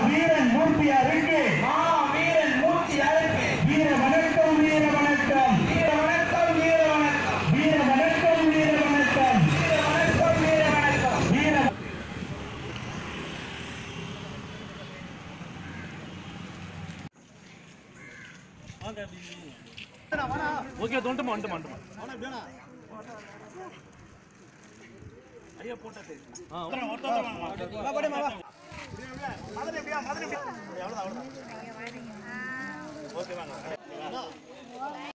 வீரன் மூர்த்தியாருக்கு மா வீரன் மூர்த்தி அழைப்பு வீர வணக்கம் வீர வணக்கம் வீர வணக்கம் வீர வணக்கம் வீர வணக்கம் வீர வணக்கம் வீர வணக்கம் வீர வணக்கம் வீர ஓகே தோண்டுமா வந்துமா வந்துமா ஐயா போட்டா தெரியும்